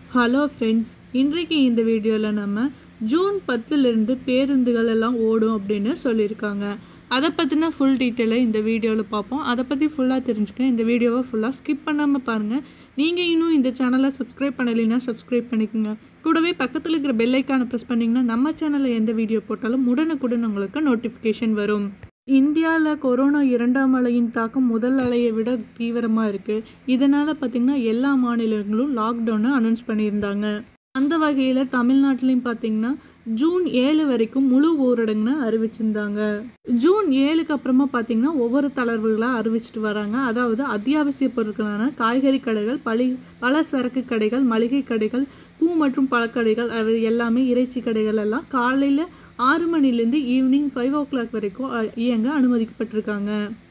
hello friends இன்றைக்கு இந்த வீடியோவில் நம்ம ஜூன் பத்துலேருந்து பேருந்துகள் எல்லாம் ஓடும் அப்படின்னு சொல்லியிருக்காங்க அதை பற்றின ஃபுல் டீட்டெயிலை இந்த வீடியோவில் பார்ப்போம் அதை பற்றி ஃபுல்லாக தெரிஞ்சுக்க இந்த வீடியோவை ஃபுல்லாக ஸ்கிப் பண்ணாமல் பாருங்கள் நீங்கள் இன்னும் இந்த சேனலை சப்ஸ்கிரைப் பண்ணலைன்னா சப்ஸ்கிரைப் பண்ணிக்கோங்க கூடவே பக்கத்தில் இருக்கிற பெல் ஐக்கானை ப்ரெஸ் பண்ணிங்கன்னா நம்ம சேனலில் எந்த வீடியோ போட்டாலும் உடனுக்குடன் உங்களுக்கு நோட்டிஃபிகேஷன் வரும் இந்தியாவில் கொரோனா இரண்டாம் அலையின் தாக்கம் முதல் அலையை விட தீவிரமாக இருக்குது இதனால் பார்த்திங்கன்னா எல்லா மாநிலங்களும் லாக்டவுனை அனௌன்ஸ் பண்ணியிருந்தாங்க அந்த வகையில் தமிழ்நாட்டிலையும் பார்த்திங்கன்னா ஜூன் ஏழு வரைக்கும் முழு ஊரடங்குன்னு அறிவிச்சிருந்தாங்க ஜூன் ஏழுக்கு அப்புறமா பார்த்திங்கன்னா ஒவ்வொரு தளர்வுகளாக அறிவிச்சிட்டு வராங்க அதாவது அத்தியாவசிய பொருட்களான காய்கறி கடைகள் பழி பல சரக்கு கடைகள் மளிகை கடைகள் பூ மற்றும் பழக்கடைகள் அது எல்லாமே இறைச்சி கடைகள் எல்லாம் காலையில் ஆறு மணிலேருந்து ஈவினிங் ஃபைவ் ஓ கிளாக் வரைக்கும் அ, இயங்க அனுமதிக்கப்பட்டிருக்காங்க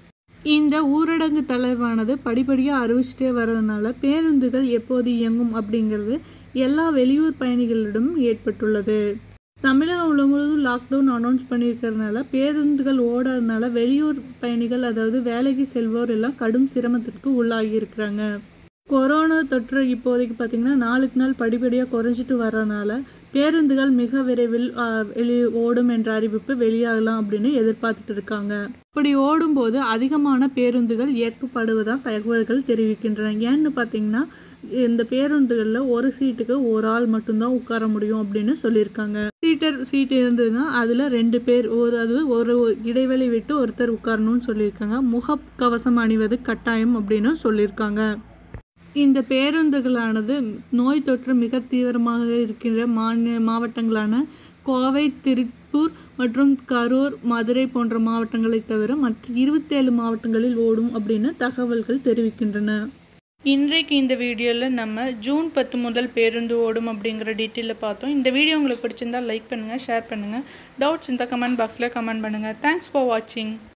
இந்த ஊரடங்கு தளர்வானது படிப்படியாக அறிவிச்சிட்டே வர்றதுனால பேருந்துகள் எப்போது இயங்கும் அப்படிங்கிறது எல்லா வெளியூர் பயணிகளிடம் ஏற்பட்டுள்ளது தமிழகம் முழுவதும் லாக்டவுன் அனௌன்ஸ் பண்ணியிருக்கிறதுனால பேருந்துகள் ஓடாதனால வெளியூர் பயணிகள் அதாவது வேலைக்கு செல்வோர் எல்லாம் கடும் சிரமத்திற்கு உள்ளாகி இருக்கிறாங்க கொரோனா தொற்று இப்போதைக்கு பார்த்திங்கன்னா நாளுக்கு நாள் படிப்படியாக குறைஞ்சிட்டு வர்றதுனால பேருந்துகள் மிக விரைவில் ஆ, வெளி ஓடும் என்ற அறிவிப்பு வெளியாகலாம் அப்படின்னு எதிர்பார்த்துட்டு இருக்காங்க இப்படி ஓடும்போது அதிகமான பேருந்துகள் இயக்கப்படுவதாக தகவல்கள் தெரிவிக்கின்றன ஏன்னு பார்த்தீங்கன்னா இந்த பேருந்துகளில் ஒரு சீட்டுக்கு ஒரு ஆள் மட்டும்தான் உட்கார முடியும் அப்படின்னு சொல்லியிருக்காங்க சீட்டர் சீட் இருந்ததுன்னா அதில் ரெண்டு பேர் ஒரு அது ஒரு இடைவெளி விட்டு ஒருத்தர் உட்காரணும்னு சொல்லியிருக்காங்க முகக்கவசம் அணிவது கட்டாயம் அப்படின்னு சொல்லியிருக்காங்க இந்த பேருந்துகளானது நோய் தொற்று மிக தீவிரமாக இருக்கின்ற மாநில மாவட்டங்களான கோவை திருப்பூர் மற்றும் கரூர் மதுரை போன்ற மாவட்டங்களை தவிர மற்ற இருபத்தேழு மாவட்டங்களில் ஓடும் அப்படின்னு தகவல்கள் தெரிவிக்கின்றன இன்றைக்கு இந்த வீடியோவில் நம்ம ஜூன் பத்து முதல் பேருந்து ஓடும் அப்படிங்கிற டீட்டெயிலில் பார்த்தோம் இந்த வீடியோ உங்களுக்கு பிடிச்சிருந்தா லைக் பண்ணுங்கள் ஷேர் பண்ணுங்கள் டவுட்ஸ் இந்த கமெண்ட் பாக்ஸில் கமெண்ட் பண்ணுங்கள் தேங்க்ஸ் ஃபார் வாட்சிங்